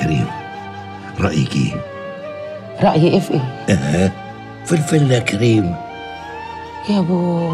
كريم رأيك ايه؟ رأيي إيه في إيه؟ اه في الفيلا كريم يا بو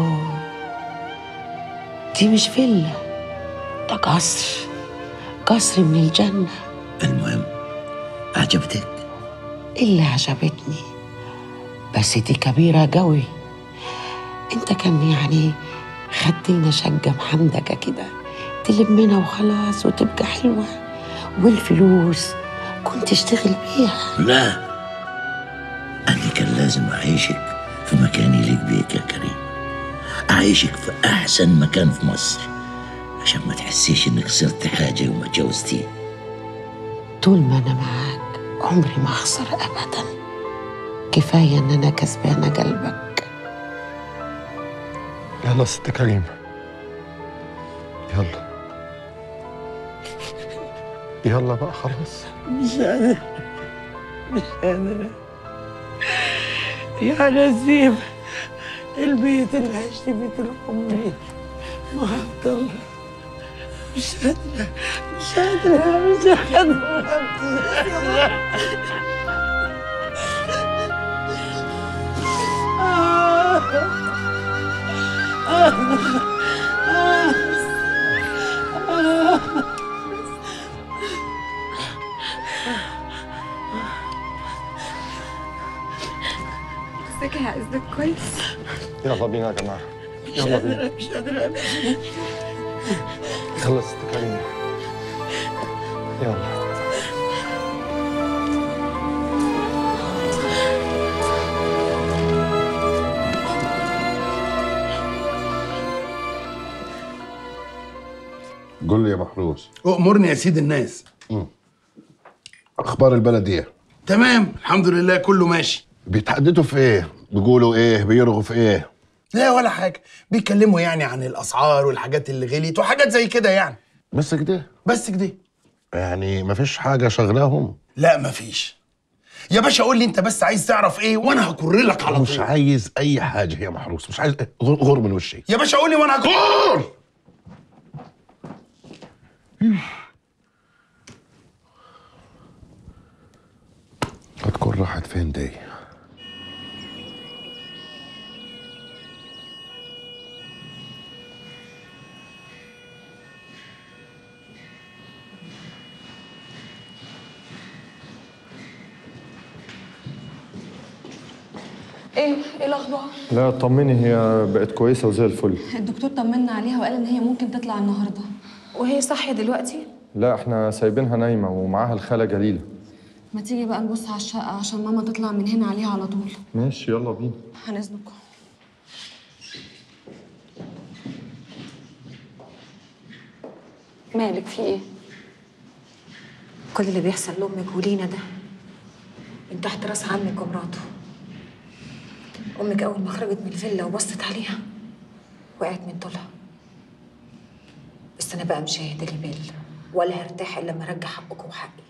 دي مش فيلا ده قصر قصر من الجنة المهم عجبتك؟ اللي عجبتني بس دي كبيرة قوي انت كان يعني خدت لنا شقة محندقة كده تلمنا وخلاص وتبقى حلوة والفلوس كنت تشتغل بيها لا أنا كان لازم أعيشك في مكان يليق بيك يا كريم أعيشك في أحسن مكان في مصر عشان ما تحسيش إنك صرت حاجة وما تجوزتي طول ما أنا معاك عمري ما أخسر أبدا كفاية إن أنا كسبانة قلبك يلا ست كريم يلا يلا بقى خلاص مش قادرة مش قادرة يا نسيم البيت اللي عشت فيه طول عمري ما هفضل مش قادرة مش قادرة مش قادرة ازيك يا عزك كويس يلا بينا يا جماعة يلا بينا مش قادرة أمشي يلا ست كريم يلا قول لي يا محروس أؤمرني يا سيد الناس اخبار البلد ايه تمام الحمد لله كله ماشي بيتحدثوا في ايه بيقولوا ايه بيرغوا في ايه لا ولا حاجة بيتكلموا يعني عن الأسعار والحاجات اللي غليت وحاجات زي كده يعني بس كده بس كده يعني مفيش حاجه شغلاهم لا مفيش يا باشا قول لي انت بس عايز تعرف ايه وانا هكر لك على مش طول عايز اي حاجه يا محروس مش عايز غور غور من وشي يا باشا قول لي وانا هكر هتكون راحت فين دي ايه ايه الاخبار لا طمني هي بقت كويسة وزي الفل الدكتور طمنا عليها وقال ان هي ممكن تطلع النهارده وهي صاحيه دلوقتي لا احنا سايبينها نايمة ومعاها الخالة جليلة ما تيجي بقى نبص على الشقه عشان ماما تطلع من هنا عليها على طول ماشي يلا بينا هنزنكم مالك في ايه كل اللي بيحصل لأمك ولينا ده من تحت راس عمك ومراته أمك أول ما خرجت من الفيلا وبصت عليها وقعت من طولها بس أنا بقى مش هيهدى لي بال ولا هرتاح إلا لما أرجع حقكم وحقي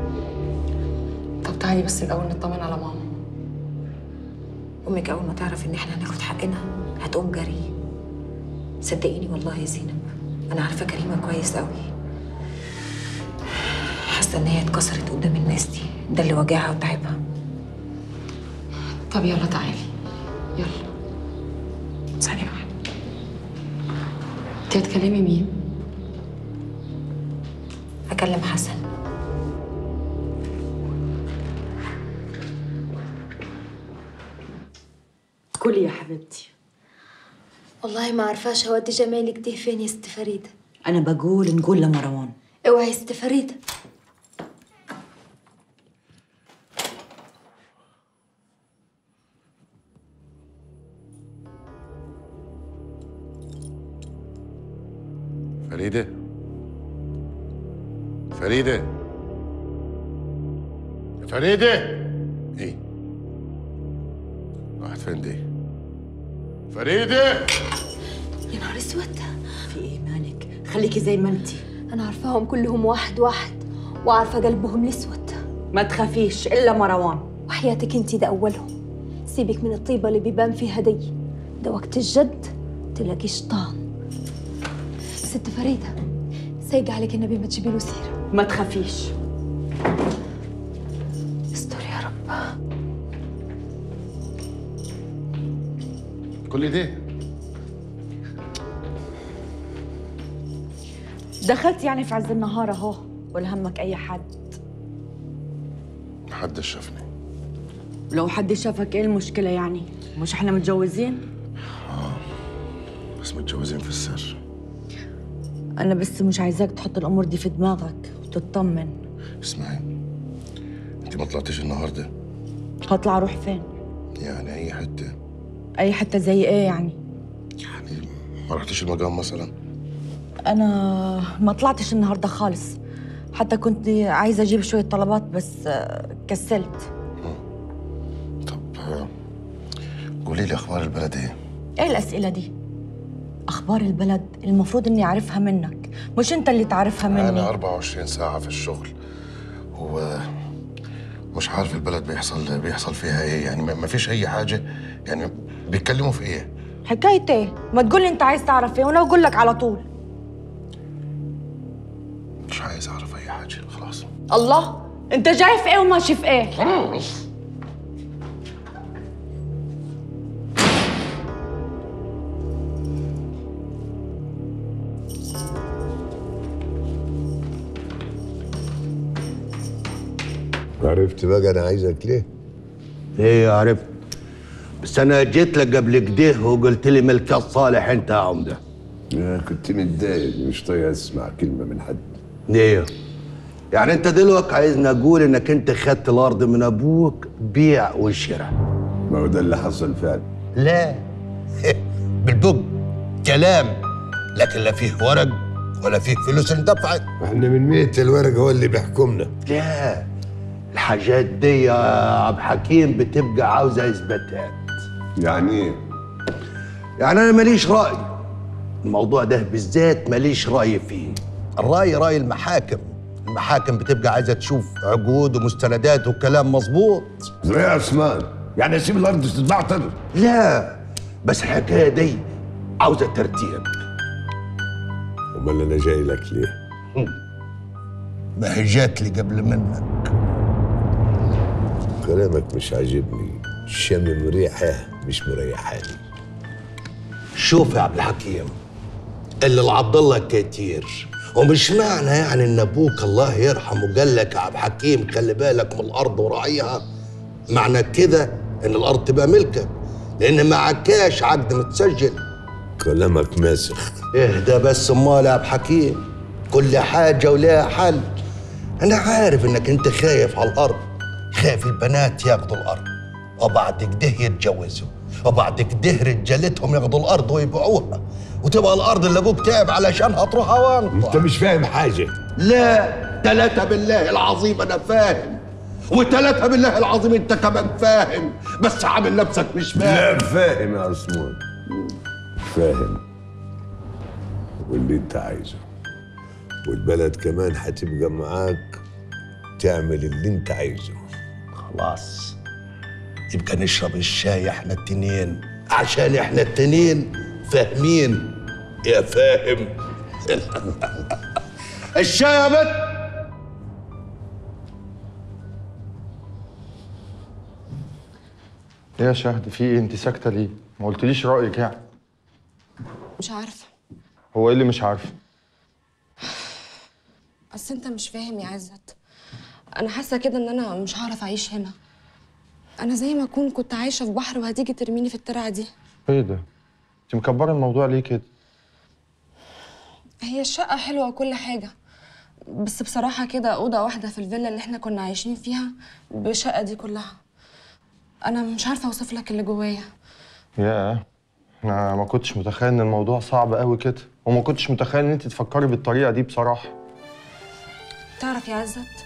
طب تعالي بس الاول نطمن على ماما أمك أول ما تعرف إن إحنا هناخد حقنا هتقوم جري صدقيني والله يا زينب أنا عارفة كريمة كويس أوي حاسة إن هي اتكسرت قدام الناس دي ده اللي وجعها وتعبها طب يلا تعالي يلا ثانية واحدة انت هتكلمي مين هكلم حسن كلي يا حبيبتي والله ما عرفاش اودي جمالك ده فين يا ست فريدة انا بقول نقول لمروان اوعي يا ست فريدة فريده فريده فريده ايه راحت فين دي فريده يا نهار اسود في ايه مالك خليكي زي ما انتي انا عارفاهم كلهم واحد واحد وعارفة قلبهم الاسود ما تخافيش الا مروان وحياتك انتي ده اولهم سيبك من الطيبة اللي بيبان فيها دي ده وقت الجد تلاقي شيطان ست فريدة سايق عليك النبي ما تجيبي له سيرة ما تخافيش كل ده دخلت يعني في عز النهار اهو ولا همك اي حد محدش شافني لو حد شافك ايه المشكله يعني مش احنا متجوزين بس متجوزين في السر انا بس مش عايزاك تحط الامور دي في دماغك وتطمن اسمعي انت ما طلعتيش النهارده هطلع اروح فين يعني اي حته اي حته زي ايه يعني يعني ما رحتيش المقام مثلا انا ما طلعتش النهارده خالص حتى كنت عايزه اجيب شويه طلبات بس آه، كسلت طب آه، قولي لي اخبار البلد ايه ايه الاسئله دي اخبار البلد المفروض اني اعرفها منك مش انت اللي تعرفها مني انا 24 ساعه في الشغل و مش عارف البلد بيحصل بيحصل فيها ايه يعني ما ما فيش اي حاجه يعني بيتكلموا في ايه حكايه ايه ما تقولي انت عايز تعرف ايه وانا اقول لك على طول مش عايز اعرف اي حاجه خلاص الله انت جاي في ايه وماشي في ايه خلاص عرفت بقى انا عايزك ليه؟ ايه عرفت بس انا جيت لك قبل كده وقلت لي ملك صالح انت يا عمده انا كنت متضايق مش طايق اسمع كلمه من حد ايه يعني انت دلوقتي عايزني اقول انك انت خدت الارض من ابوك بيع وشراء ما هو ده اللي حصل فعلا لا بالبق كلام لكن لا فيه ورق ولا فيه فلوس اندفعت احنا من ميت الورق هو اللي بيحكمنا لا الحاجات دي يا عبد الحكيم بتبقى عاوزه اثباتات يعني ايه؟ يعني انا ماليش راي الموضوع ده بالذات ماليش راي فيه الراي راي المحاكم المحاكم بتبقى عايزه تشوف عقود ومستندات وكلام مظبوط زي عثمان يعني اسيب الارض تتبعتر لا بس الحكايه دي عاوزه ترتيب امال انا جاي لك ليه؟ ما هي جات لي قبل منك كلامك مش عاجبني شامم ريحه مش مريحاني شوف يا عبد الحكيم اللي العبد الله كتير ومش معنى يعني ان ابوك الله يرحمه قال لك يا عبد الحكيم خلي بالك من الارض وراعيها معنى كده ان الارض تبقى ملكك لان ما عكاش عقد متسجل كلامك ماسخ اهدى بس امال يا عبد الحكيم كل حاجه ولها حل انا عارف انك انت خايف على الارض خايف البنات ياخدوا الارض وبعد كده يتجوزوا وبعد كده رجالتهم ياخدوا الارض ويبيعوها وتبقى الارض اللي ابوك تعب علشانها تروح اوانطه انت مش فاهم حاجه لا ثلاثة بالله العظيم أنا فاهم وثلاثة بالله العظيم أنت كمان فاهم بس عامل نفسك مش فاهم لا فاهم يا عثمان فاهم واللي انت عايزه والبلد كمان هتبقى معاك تعمل اللي انت عايزه خلاص يبقى نشرب الشاي احنا التنين عشان احنا التنين فاهمين يا فاهم الشاي يا بت ايه يا شهد في ايه انت ساكته ليه ما قلتليش رايك يعني مش عارفة هو ايه اللي مش عارفه بس انت مش فاهم يا عزت انا حاسة كده ان انا مش هعرف اعيش هنا انا زي ما اكون كنت عايشة في بحر وهتيجي ترميني في الترعة دي ايه ده انت مكبره الموضوع ليه كده هي الشقة حلوة وكل حاجة بس بصراحة كده أوضة واحدة في الفيلا اللي احنا كنا عايشين فيها بالشقة دي كلها أنا مش عارفة أوصف لك اللي جوايا ياه انا ما كنتش متخيل ان الموضوع صعب قوي كده وما كنتش متخيل ان انت تفكري بالطريقه دي بصراحه تعرف يا عزت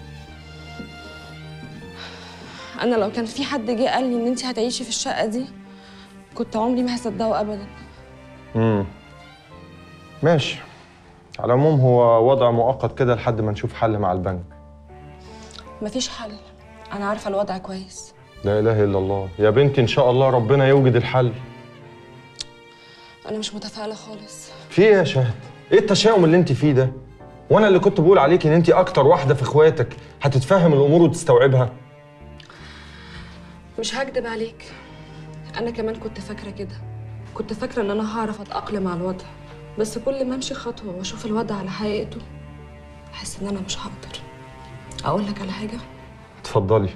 أنا لو كان في حد جه قال لي إن أنت هتعيشي في الشقة دي كنت عمري ما هصدقه أبدا امم ماشي على العموم هو وضع مؤقت كده لحد ما نشوف حل مع البنك مفيش حل أنا عارفة الوضع كويس لا اله الا الله يا بنتي ان شاء الله ربنا يوجد الحل أنا مش متفائلة خالص في ايه يا شهد ايه التشاؤم اللي انت فيه ده وانا اللي كنت بقول عليك ان انت اكتر واحده في اخواتك هتتفهم الامور وتستوعبها مش هكدب عليك أنا كمان كنت فاكرة كده كنت فاكرة إن أنا هعرف أتأقلم على الوضع بس كل ما أمشي خطوة وأشوف الوضع على حقيقته أحس إن أنا مش هقدر أقول لك على حاجة اتفضلي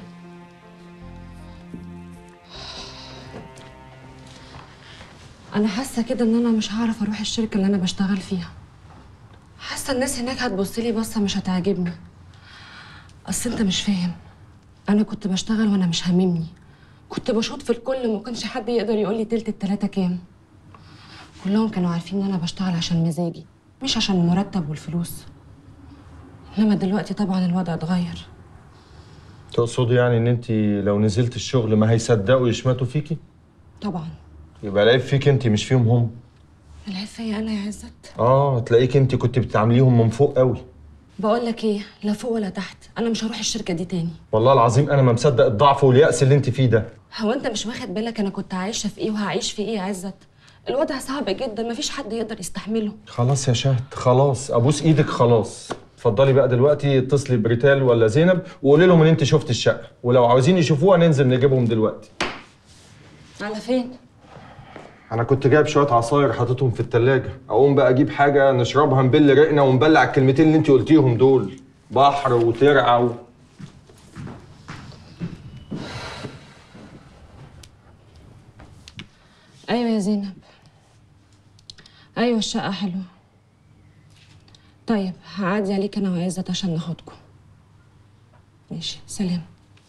أنا حاسة كده إن أنا مش هعرف أروح الشركة اللي أنا بشتغل فيها حاسة الناس هناك هتبصلي بصة مش هتعجبني أصل أنت مش فاهم أنا كنت بشتغل وأنا مش هاممني كنت بشوط في الكل وما كانش حد يقدر يقول لي تلت التلاتة كام كلهم كانوا عارفين إن أنا بشتغل عشان مزاجي مش عشان المرتب والفلوس إنما دلوقتي طبعا الوضع اتغير تقصدي يعني ان انت لو نزلت الشغل ما هيصدقوا يشمتوا فيكي طبعا يبقى العيب فيك انت مش فيهم هم العيب فيا أنا يا عزت اه تلاقيك انت كنت بتعامليهم من فوق قوي بقول لك إيه لا فوق ولا تحت أنا مش هروح الشركة دي تاني والله العظيم انا ما مصدق الضعف واليأس اللي انت فيه ده هو انت مش واخد بالك انا كنت عايشه في ايه وهعيش في ايه يا عزت الوضع صعب جدا مفيش حد يقدر يستحمله خلاص يا شهد خلاص ابوس ايدك خلاص اتفضلي بقى دلوقتي اتصلي بريتال ولا زينب وقولي لهم ان انت شفت الشقه ولو عاوزين يشوفوها ننزل نجيبهم دلوقتي على فين انا كنت جايب شويه عصاير حاططهم في التلاجة اقوم بقى اجيب حاجه نشربها نبل رقنا ونبلع الكلمتين اللي انت قلتيهم دول بحر وترعه و... ايوه يا زينب ايوه الشقه حلوه طيب هعدي عليك انا وعزت عشان ناخدكم ماشي سلام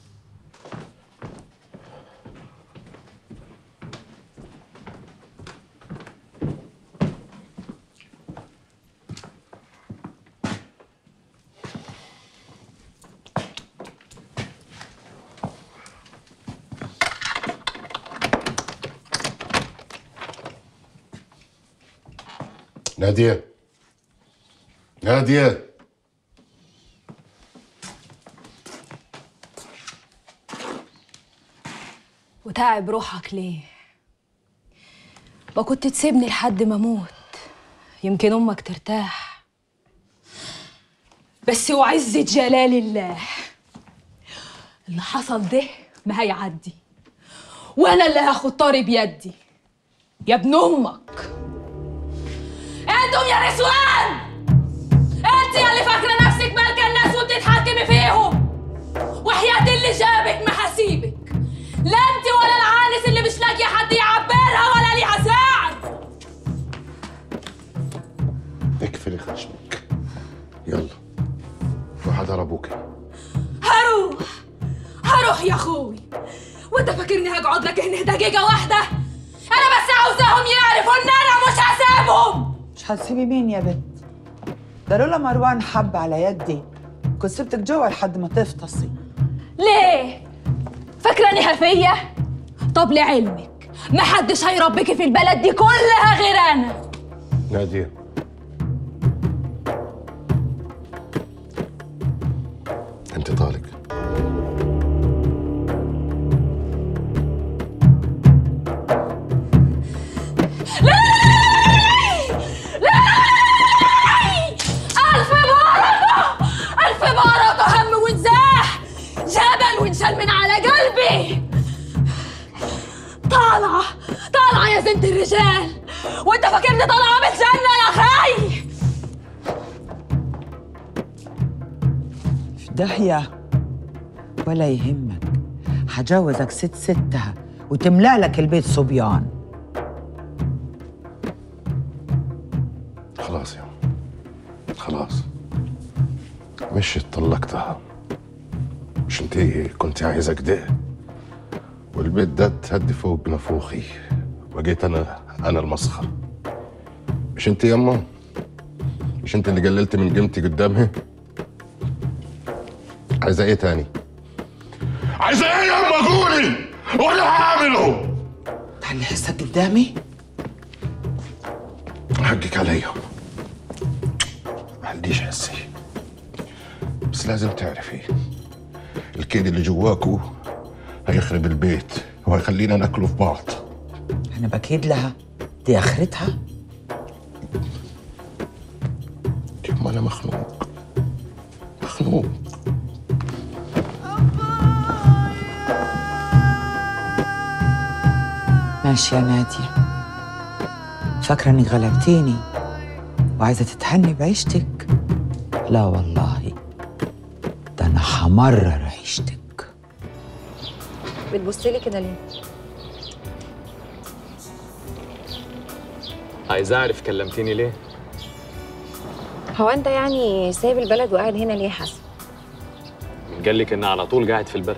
نادية نادية وتعب روحك ليه ما كنت تسيبني لحد ما اموت يمكن امك ترتاح بس وعزة جلال الله اللي حصل ده ما هيعدي وانا اللي هاخد طاري بيدي يا ابن امك انتم يا نسوان انت يا اللي فاكره نفسك مالكه الناس وبتتحكمي فيهم وحياة اللي جابك ما هسيبك لا انت ولا العانس اللي مش لاقيه حد يعبرها ولا ليها ساعد اكفلي خشمك يلا روح على ابوك هروح هروح يا اخوي وانت فاكرني هقعد لك هنا دقيقه واحده انا بس عاوزاهم يعرفوا ان انا مش هسيبهم مش هتسيبي مين يا بنت ده لولا مروان حب على يدي كنت سبتك جوا لحد ما تفطسي ليه فاكراني هفيه طب لعلمك ما حدش هيربيكي في البلد دي كلها غير انا نادية انت طالق ألف بركة ألف بركة هم وانزاح جبل وانشال من على قلبي طالعة طالعة يا زنت الرجال وانت فاكرني طالعة من الجنة يا خي في داهية ولا يهمك حجوزك ست ستها وتملأ لك البيت صبيان خلاص يا خلاص مش طلقتها مش انت كنت عايزة كده والبيت ده تهدي فوق نافوخي وجيت انا انا المسخر مش انت يما مش انت اللي قللت من قيمتي قدامها عايزة ايه تاني عايزة ايه يما قولي وانا هعمله تعالي حسك قدامي حقك عليا ما عنديش حسي بس لازم تعرفي الكيد اللي جواكو هيخرب البيت وهيخلينا ناكله في بعض أنا بكيد لها دي آخرتها ما انا مخنوق مخنوق ماشي يا نادية فاكرة انك غلبتيني وعايزة تتهني بعيشتك لا والله ده انا همرر عيشتك بتبصلي كده ليه؟ عايز اعرف كلمتيني ليه هو انت يعني سايب البلد وقاعد هنا ليه يا حسن؟ من قال لك ان على طول قاعد في البلد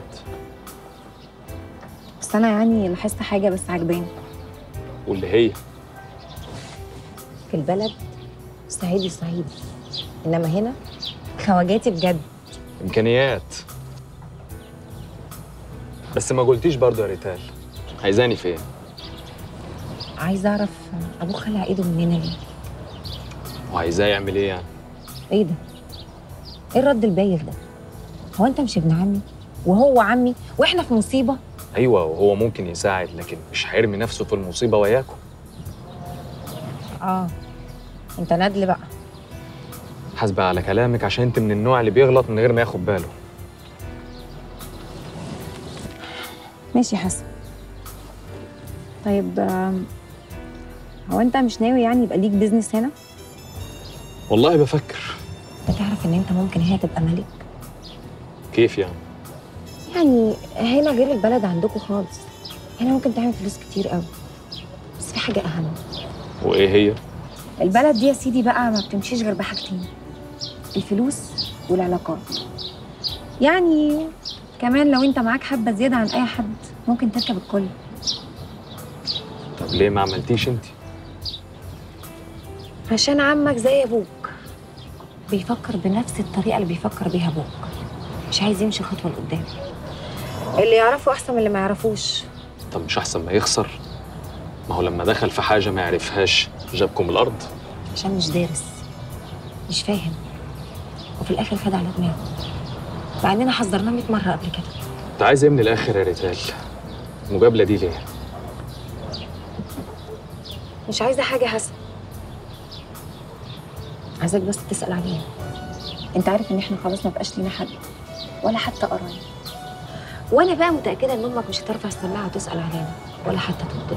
بس انا يعني لاحظت حاجه بس عجباني واللي هي في البلد صعيدي صعيدي انما هنا خواجاتي بجد امكانيات بس ما قلتيش برضه يا ريتال عايزاني فين عايزه اعرف ابوه خلع ايده مننا ليه؟ وعايزاه يعمل ايه يعني ايه ده؟ ايه الرد البايخ ده؟ هو انت مش ابن عمي وهو عمي واحنا في مصيبه ايوه وهو ممكن يساعد لكن مش هيرمي نفسه في المصيبه وياكم اه انت ندل بقى حاسبه على كلامك عشان انت من النوع اللي بيغلط من غير ما ياخد باله ماشي يا حسن طيب آم، هو انت مش ناوي يعني يبقى ليك بيزنس هنا؟ والله بفكر انت تعرف ان انت ممكن هي تبقى ملك كيف يعني يعني هنا غير البلد عندكم خالص هنا ممكن تعمل فلوس كتير قوي بس في حاجه اهم وايه هي البلد دي يا سيدي بقى ما بتمشيش غير بحاجتين الفلوس والعلاقات يعني كمان لو انت معاك حبه زياده عن اي حد ممكن تركب الكل طب ليه ما عملتيش انت عشان عمك زي ابوك بيفكر بنفس الطريقه اللي بيفكر بيها ابوك مش عايز يمشي خطوه لقدام اللي يعرفه احسن من اللي ما يعرفوش طب مش احسن ما يخسر ما هو لما دخل في حاجه ما يعرفهاش جابكم الارض عشان مش دارس مش فاهم وفي الاخر خد على دماغه مع اننا حذرناه 100 مره قبل كده انت عايز ايه من الاخر يا ريتال المجابله دي ليه مش عايزه حاجه حسن عايزاك بس تسال علينا انت عارف ان احنا خلاص ما بقاش لينا حد ولا حتى قرايب وانا بقى متاكده ان امك مش هترفع السماعه وتسال علينا ولا حتى تطلب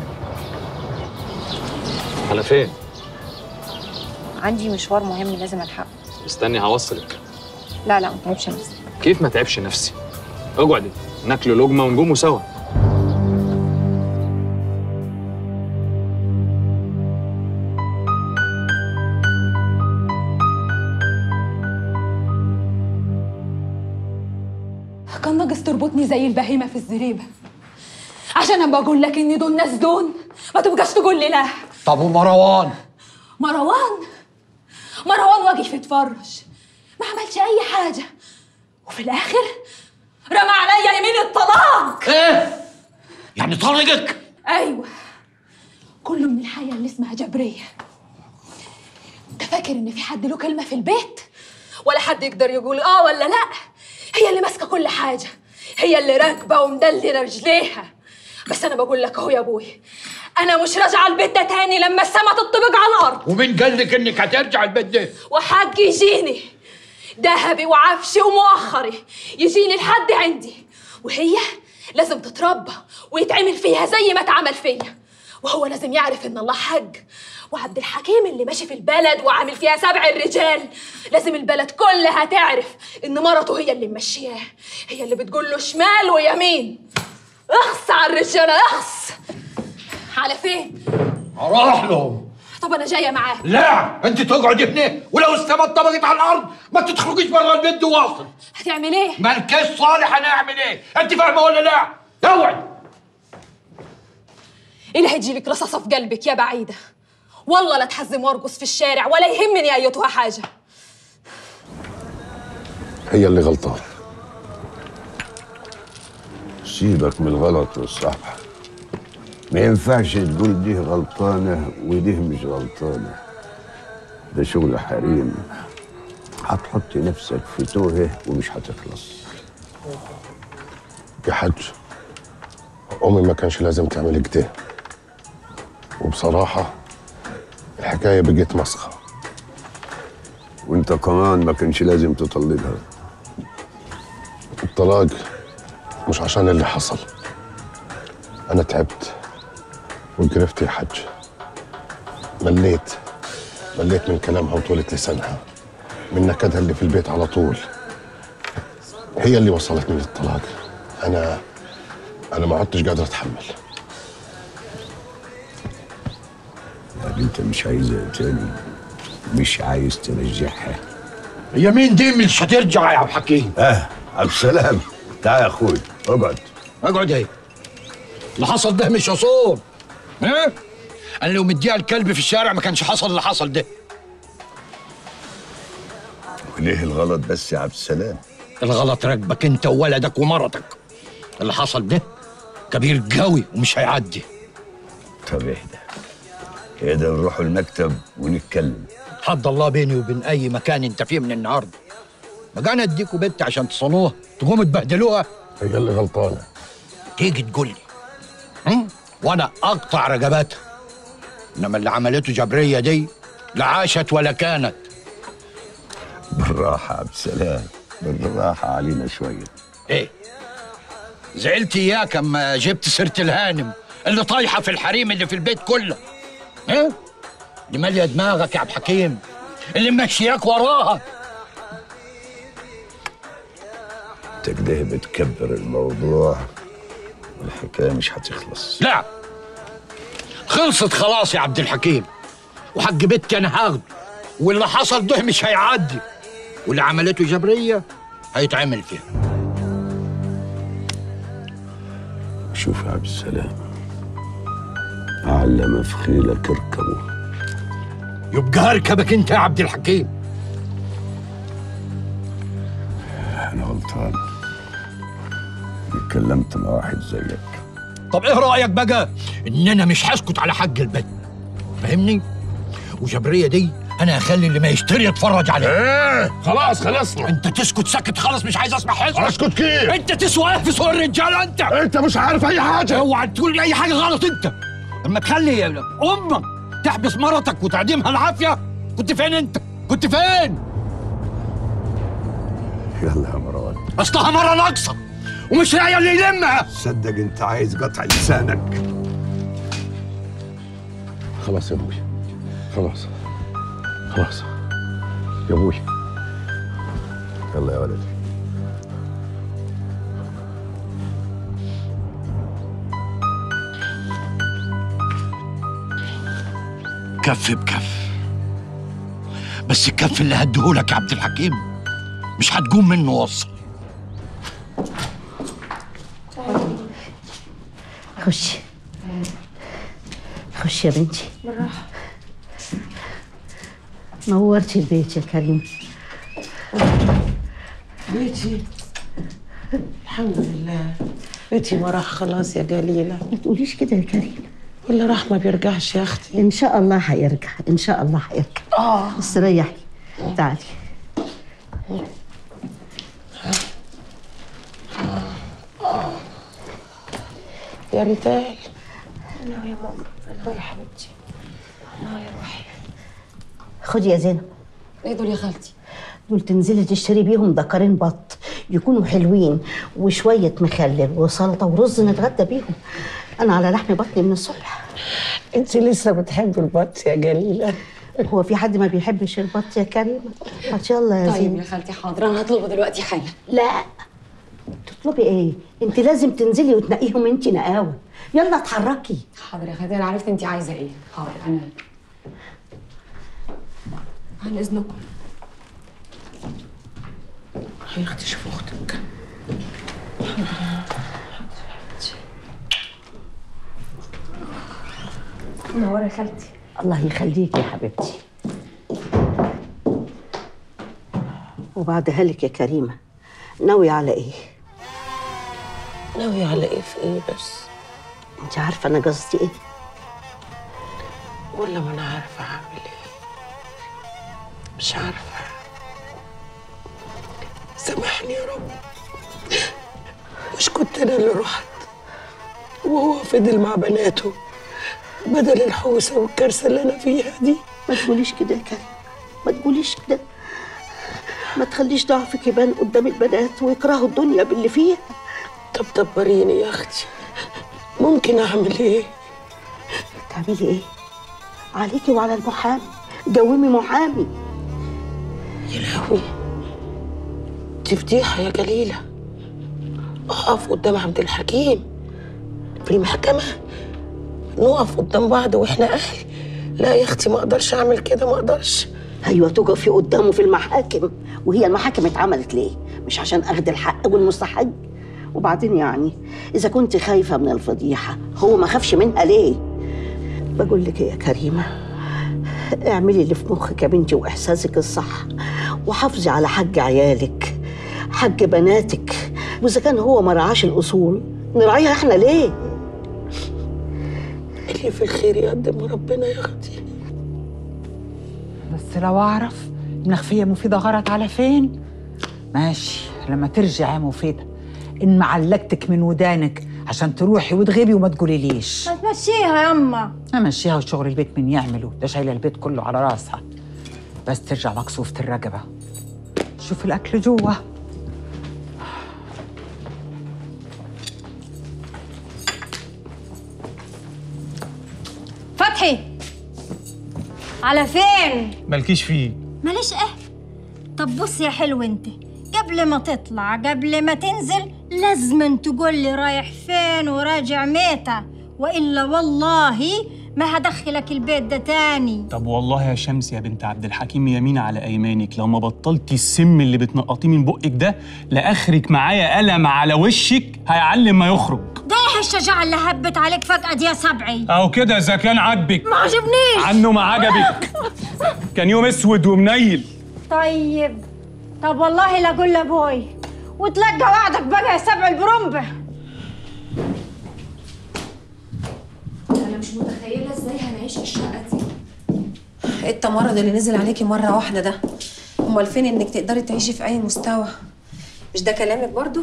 على فين عندي مشوار مهم لازم الحقه استني هوصلك لا لا ما تعبش نفسك كيف ما تعبش نفسي اقعدي ناكلوا لقمه ونقوموا سوا كان ناقص تربطني زي البهيمة في الزريبة عشان اما بقول لك ان دول ناس دون ما تبقاش تقول لي لا طب ومروان مروان مروان واقف يتفرج ما عملش اي حاجة وفي الاخر رمى عليا يمين الطلاق ايه يعني طلقك ايوه كله من الحياة اللي اسمها جبرية انت فاكر ان في حد له كلمة في البيت ولا حد يقدر يقول اه ولا لا هي اللي ماسكة كل حاجة هي اللي راكبة ومدللة رجليها بس انا بقول لك اهو يا ابوي انا مش راجعة البيت ده تاني لما السما تطبق على الارض ومين قال لك انك هترجع البيت ده وحقي يجيني ذهبي وعفشي ومؤخري يجيني لحد عندي وهي لازم تتربى ويتعمل فيها زي ما اتعمل فيا وهو لازم يعرف ان الله حق وعبد الحكيم اللي ماشي في البلد وعامل فيها سبع الرجال لازم البلد كلها تعرف ان مرته هي اللي ممشياه هي اللي بتقول له شمال ويمين اخس على الرجاله اخس على فين اروح لهم طب انا جايه معاه لا انت تقعدي هنا ولو السما اتطبقت على الارض ما تخرجيش بره البيت ده واصل هتعمل ايه مالكش صالح انا اعمل ايه انت فاهمه ولا لا اوعي ايه اللي هيجيلك رصاصه في قلبك يا بعيده والله لا تحزم وارقص في الشارع ولا يهمني ايتها حاجه هي اللي غلطان سيبك من الغلط والصح ما ينفعش تقول دي غلطانة ودي مش غلطانة ده شغل حريم هتحط نفسك في توهة ومش هتخلص يا حاج امي ما كانش لازم تعمل كده وبصراحه الحكايه بقت مسخه وانت كمان ما كانش لازم تطلقها الطلاق مش عشان اللي حصل انا تعبت وقرفت يا حاج مليت مليت من كلامها وطولة لسانها من نكدها اللي في البيت على طول هي اللي وصلتني للطلاق انا انا ما عدتش قادر اتحمل يعني انت مش عايزها تاني مش عايز ترجعها هي مين دي مش هترجع يا عبد الحكيم اه عبد السلام تعال يا اخوي اقعد اقعد ايه اللي حصل ده مش اصول ها انا لو مديها الكلب في الشارع ما كانش حصل اللي حصل ده وليه الغلط بس يا عبد السلام الغلط راكبك انت وولدك ومرتك اللي حصل ده كبير قوي ومش هيعدي طب اهدى اهدى نروح المكتب ونتكلم حد الله بيني وبين اي مكان انت فيه من النهارده ما انا اديكوا بنت عشان تصونوها تقوموا تبهدلوها هي اللي غلطانه تيجي تقول لي هم؟ وانا اقطع رقبتها انما اللي عملته جبريه دي لا عاشت ولا كانت بالراحه يا عبد السلام بالراحه علينا شويه ايه زعلت اياك اما جبت سيره الهانم اللي طايحه في الحريم اللي في البيت كله ايه دي ماليه دماغك يا عبد الحكيم اللي ماشياك وراها انت كده بتكبر الموضوع والحكايه مش هتخلص لا خلصت خلاص يا عبد الحكيم وحق بنتي انا هاخده واللي حصل ده مش هيعدي واللي عملته جبريه هيتعمل فيها شوف يا عبد السلام علم في خيلك اركبه يبقى هركبك انت يا عبد الحكيم انا غلطان اتكلمت مع واحد زيك طب ايه رايك بقى ان انا مش هسكت على حق البنت فاهمني وجبريه دي انا هخلي اللي ما يشتري يتفرج عليه ايه خلاص خلصنا انت تسكت ساكت خالص مش عايز اسمع حزب اسكت كيف انت تسوى ايه في سوق الرجاله انت انت مش عارف اي حاجه اوعى تقول لي اي حاجه غلط انت لما تخلي امك تحبس مرتك وتعدمها العافيه كنت فين انت كنت فين يلا يا مروان اصلها مره ناقصه ومش هي اللي يلمها صدق انت عايز قطع لسانك خلاص يا ابوي خلاص خلاص يا ابوي يلا يا ولدي كف بكف بس الكف اللي هديهولك يا عبد الحكيم مش هتقوم منه وصل خشي خشي يا بنتي بالراحه نورتي البيت يا كريم بيتي الحمد لله بيتي ما راح خلاص يا جليلة ما تقوليش كده يا كريم واللي راح ما بيرجعش يا أختي ان شاء الله هيرجع ان شاء الله هيرجع اه استريحي تعالي يا ريتال انا يا ماما انا يا حبيبتي انا يا روحي خدي يا زينب ايه دول يا خالتي دول تنزلي تشتري بيهم دكرين بط يكونوا حلوين وشوية مخلل وسلطة ورز نتغدى بيهم أنا على لحم بطني من الصبح انت لسه بتحبي البط يا جليلة هو في حد ما بيحبش البط يا كريم ما يلا يا طيب زينب يا خالتي حاضر انا هطلبه دلوقتي حالا لا تطلبي ايه انت لازم تنزلي وتنقيهم انت نقاوة يلا اتحركي حاضر يا خالتي انا عرفت انت عايزه ايه حاضر انا عن اذنكم يا اختي شوف اختك منوره يا خالتي الله يخليك يا حبيبتي وبعدها لك يا كريمة ناوية على ايه؟ ناوية على ايه في ايه بس انت عارفة انا قصدي ايه؟ ولا ما انا عارفة اعمل ايه مش عارفة سامحني يا رب مش كنت انا اللي رحت وهو فضل مع بناته بدل الحوسة والكارثة اللي انا فيها دي ما تقوليش كده يا كريم ما تقوليش كده ما تخليش ضعفك يبان قدام البنات ويكرهوا الدنيا باللي فيها طب دبريني يا اختي ممكن اعمل ايه تعملي ايه؟ عليكي وعلى المحامي جومي محامي يا لهوي دي فضيحة يا جليلة أقف قدام عبد الحكيم في المحكمة نقف قدام بعض وإحنا أهل لا يا أختي ما أقدرش أعمل كده ما أقدرش ايوه تقفي قدامه في المحاكم وهي المحاكم اتعملت ليه مش عشان اخذ الحق والمستحق وبعدين يعني اذا كنت خايفه من الفضيحه هو ما خافش منها ليه بقول لك إيه يا كريمه اعملي اللي في مخك يا بنتي واحساسك الصح وحافظي على حق عيالك حق بناتك واذا كان هو ما رعاش الاصول نراعيها احنا ليه اللي في الخير يقدم ربنا يا أختي بس لو اعرف ان خفيه مفيده غرت على فين ماشي لما ترجع يا مفيده ان معلقتك من ودانك عشان تروحي وتغيبي وما تقوليليش ما تمشيها يما امشيها وشغل البيت من يعمله ده شايله البيت كله على راسها بس ترجع مكسوفة الرقبة شوف الأكل جوا فتحي على فين مالكيش فيه ماليش اه طب بص يا حلو انت قبل ما تطلع قبل ما تنزل لازم تقول لي رايح فين وراجع متى والا والله ما هدخلك البيت ده تاني طب والله يا شمس يا بنت عبد الحكيم يمين على ايمانك لو ما بطلتي السم اللي بتنقطيه من بقك ده لاخرك معايا قلم على وشك هيعلم ما يخرج ده ايه الشجاعة اللي هبت عليك فجأة دي يا سبعي اهو كده اذا كان عاجبك ما عجبنيش عنه ما عجبك كان يوم اسود ومنيل طيب طب والله لا اقول لابوي وتلقى وعدك بقى يا سبع البرمبة انا مش متخيله ازاي هنعيش الشقه دي ايه التمرد اللي نزل عليكي مرة واحدة ده؟ أمال فين إنك تقدري تعيشي في أي مستوى؟ مش ده كلامك برضو؟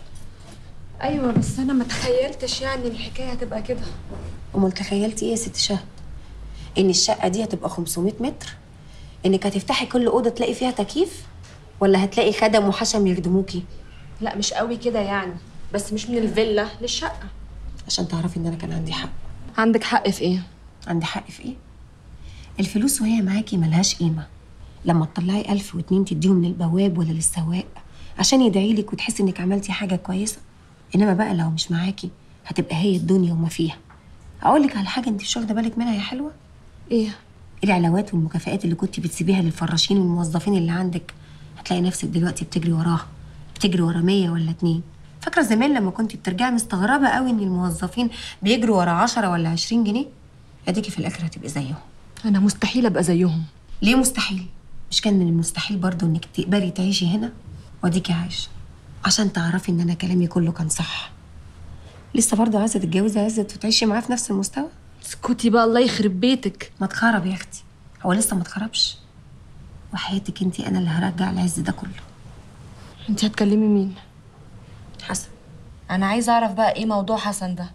ايوه بس انا ما تخيلتش يعني الحكايه هتبقى كده أمال تخيلتي إيه يا ست شهد؟ إن الشقة دي هتبقى 500 متر؟ إنك هتفتحي كل أوضة تلاقي فيها تكييف؟ ولا هتلاقي خدم وحشم يخدموكي؟ لا مش قوي كده يعني بس مش من الفيلا للشقه عشان تعرفي إن أنا كان عندي حق عندك حق في ايه عندي حق في إيه؟ الفلوس وهي معاكي ملهاش قيمة لما تطلعي ألف واتنين تديهم للبواب ولا للسواق عشان يدعيلك وتحسي إنك عملتي حاجة كويسة إنما بقى لو مش معاكي هتبقى هي الدنيا وما فيها أقول لك على حاجة أنت مش واخدة بالك منها يا حلوة إيه؟ العلاوات والمكافآت اللي كنت بتسيبيها للفراشين والموظفين اللي عندك هتلاقي نفسك دلوقتي بتجري وراها بتجري ورا مية ولا اتنين فاكرة زمان لما كنت بترجعي مستغربة قوي إن الموظفين بيجروا ورا عشرة ولا عشرين جنيه أديكي في الآخر هتبقي زيهم انا مستحيل ابقى زيهم ليه مستحيل؟ مش كان من المستحيل برضو انك تقبلي تعيشي هنا واديكي عايشة عشان تعرفي ان انا كلامي كله كان صح لسه برضو عايزة تتجوزي عزت وتعيشي معاه في نفس المستوى؟ اسكتي بقى الله يخرب بيتك ما اتخرب يا اختي هو لسه ما اتخربش وحياتك انت انا اللي هرجع العز ده كله انت هتكلمي مين حسن انا عايزه اعرف بقى ايه موضوع حسن ده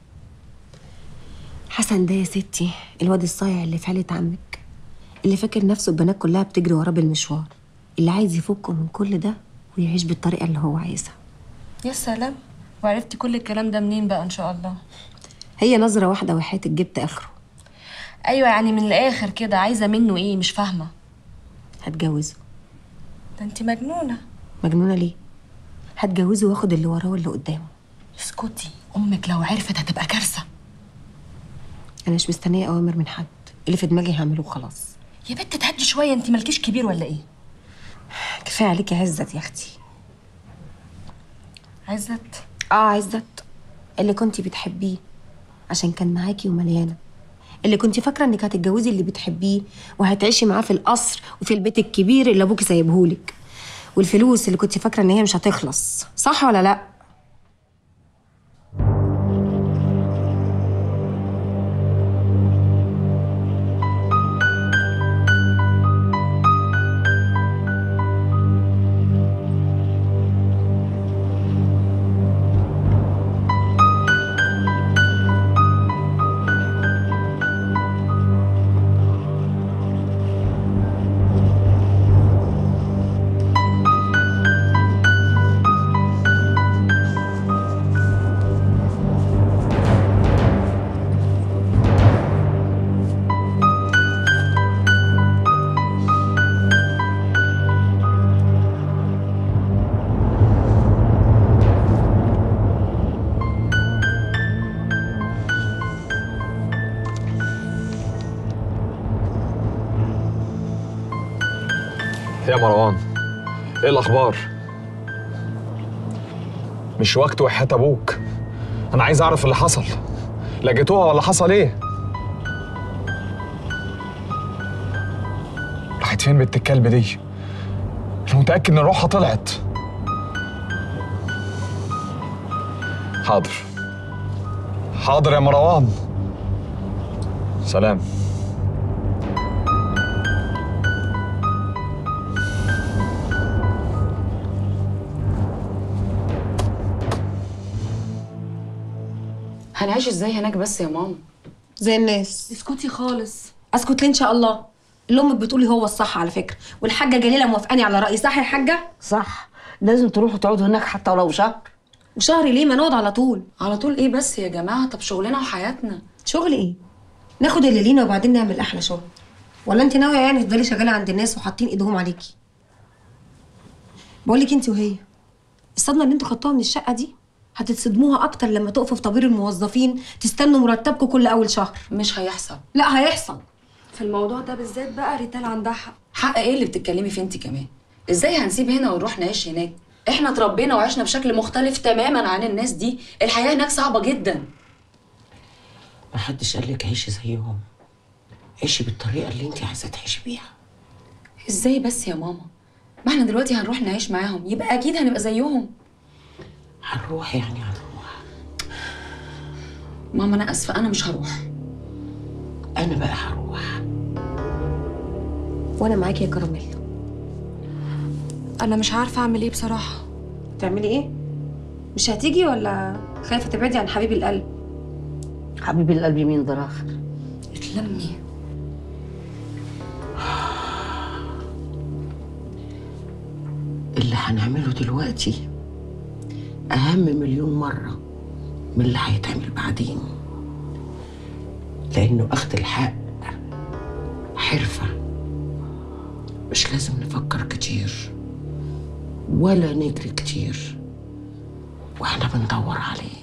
حسن ده يا ستي الواد الصايع اللي في عيلة عمك اللي فاكر نفسه البنات كلها بتجري وراه بالمشوار اللي عايز يفكه من كل ده ويعيش بالطريقة اللي هو عايزها يا سلام وعرفتي كل الكلام ده منين بقى ان شاء الله هي نظرة واحدة وحياتك جبت آخره ايوه يعني من الاخر كده عايزه منه ايه مش فاهمه هتجوزه ده انت مجنونه مجنونة ليه؟ هتجوزه واخد اللي وراه واللي قدامه اسكتي امك لو عرفت هتبقى كارثه أنا مش مستنية أوامر من حد اللي في دماغي هعمله خلاص يا بنت تهدي شويه انت مالكيش كبير ولا ايه كفاية عليكي عزت يا أختي عزت اه عزت اللي كنتي بتحبيه عشان كان معاكي ومليانه اللي كنتي فاكره انك هتتجوزي اللي بتحبيه وهتعيشي معاه في القصر وفي البيت الكبير اللي ابوكي سايبهولك والفلوس اللي كنتي فاكره ان هي مش هتخلص صح ولا لا يا مروان ايه الاخبار مش وقت وحياة ابوك انا عايز اعرف اللي حصل لقيتوها ولا حصل ايه راحت فين بنت الكلب دي انا متاكد ان روحها طلعت حاضر حاضر يا مروان سلام هنعيش ازاي هناك بس يا ماما زي الناس اسكتي خالص اسكت ليه ان شاء الله اللي امك بتقولي هو الصح على فكره والحاجه جليله موافقاني على رايي صح يا حاجه صح لازم تروحوا تقعدوا هناك حتى ولو شهر وشهر ليه ما نقعد على طول على طول ايه بس يا جماعه طب شغلنا وحياتنا شغل ايه ناخد اللي لينا وبعدين نعمل احلى شغل ولا انت ناويه يعني تفضلي شغاله عند الناس وحاطين ايدهم عليكي بقول لك انت وهي الصدمه اللي انتوا خدتوها من الشقه دي هتتصدموها اكتر لما تقفوا في طابور الموظفين تستنوا مرتبكم كل اول شهر مش هيحصل لا هيحصل في الموضوع ده بالذات بقى ريتال عندها حق حق ايه اللي بتتكلمي فيه انت كمان ازاي هنسيب هنا ونروح نعيش هناك احنا اتربينا وعشنا بشكل مختلف تماما عن الناس دي الحياه هناك صعبه جدا محدش قال لك عيشي زيهم عيشي بالطريقه اللي انت عايزه تعيشي بيها ازاي بس يا ماما ما احنا دلوقتي هنروح نعيش معاهم يبقى اكيد هنبقى زيهم هنروح يعني هنروح ماما انا اسفه انا مش هروح انا بقى هروح وانا معاكي يا كراميل انا مش عارفه اعمل ايه بصراحه تعملي ايه مش هتيجي ولا خايفه تبعدي عن حبيب القلب حبيبي القلب مين ده اخر اتلمي اللي هنعمله دلوقتي اهم مليون مره من اللي هيتعمل بعدين لانه اخذ الحق حرفه مش لازم نفكر كتير ولا نجري كتير واحنا بندور عليه